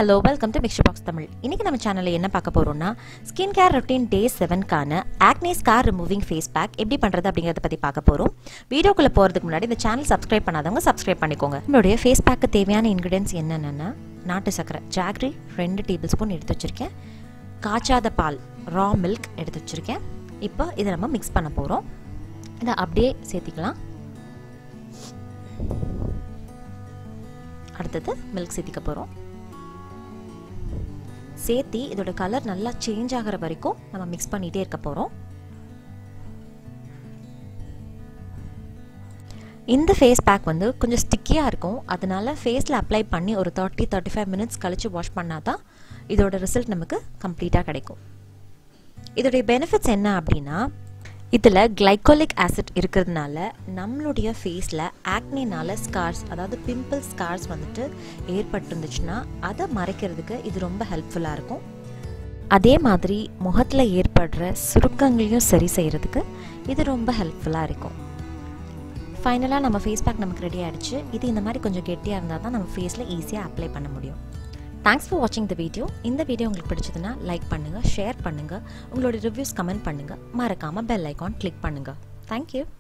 hello welcome to mixture box Tamil இன்னைக்கு நம்ம சேனலில் என்ன பார்க்க போறோம்னா ஸ்கின் கேர் ரொட்டீன் டே செவன்கான acne scar removing face pack எப்படி பண்ணுறது அப்படிங்கிறத பற்றி பார்க்க போகிறோம் வீடியோக்குள்ளே போகிறதுக்கு முன்னாடி இந்த சேனல் சப்ஸ்கிரைப் பண்ணாதவங்க சப்ஸ்கிரைப் பண்ணிக்கோங்க நம்மளுடைய ஃபேஸ் பேக்கு தேவையான இன்க்ரீடியன்ஸ் என்னென்னா நாட்டு சக்கரை ஜாக்ரி ரெண்டு டேபிள் ஸ்பூன் எடுத்து வச்சுருக்கேன் காய்ச்சாத பால் ரா மில்க் எடுத்து வச்சுருக்கேன் இப்போ இதை நம்ம மிக்ஸ் பண்ண போகிறோம் இதை அப்படியே சேர்த்திக்கலாம் அடுத்தது மில்க் சேர்த்திக்க போகிறோம் சேர்த்தி இதோட கலர் நல்லா சேஞ்ச் ஆகிற வரைக்கும் நம்ம மிக்ஸ் பண்ணிகிட்டே இருக்க போகிறோம் இந்த ஃபேஸ் பேக் வந்து கொஞ்சம் ஸ்டிக்கியாக இருக்கும் அதனால ஃபேஸில் அப்ளை பண்ணி ஒரு தேர்ட்டி தேர்ட்டி ஃபைவ் மினிட்ஸ் கழித்து வாஷ் பண்ணால் தான் இதோட ரிசல்ட் நமக்கு கம்ப்ளீட்டாக கிடைக்கும் இதோடைய பெனிஃபிட்ஸ் என்ன அப்படின்னா இதில் கிளைக்கோலிக் ஆசிட் இருக்கிறதுனால நம்மளுடைய ஃபேஸில் ஆக்னினால ஸ்கார்ஸ் அதாவது பிம்பிள் ஸ்கார்ஸ் வந்துட்டு ஏற்பட்டிருந்துச்சுன்னா அதை மறைக்கிறதுக்கு இது ரொம்ப ஹெல்ப்ஃபுல்லாக இருக்கும் அதே மாதிரி முகத்தில் ஏற்படுற சுருக்கங்களையும் சரி செய்கிறதுக்கு இது ரொம்ப ஹெல்ப்ஃபுல்லாக இருக்கும் ஃபைனலாக நம்ம ஃபேஸ் பேக் நமக்கு ரெடி ஆகிடுச்சு இது இந்த மாதிரி கொஞ்சம் கெட்டியாக இருந்தால் தான் நம்ம ஃபேஸில் ஈஸியாக அப்ளை பண்ண முடியும் தேங்க்ஸ் ஃபார் வாட்சிங் த வீடியோ இந்த வீடியோ உங்களுக்கு பிடிச்சதுன்னா லைக் பண்ணுங்கள் ஷேர் பண்ணுங்கள் உங்களோட ரிவ்யூஸ் கமெண்ட் பண்ணுங்கள் மறக்காமல் பெல் ஐக்கான் கிளிக் பண்ணுங்கள் தேங்க்யூ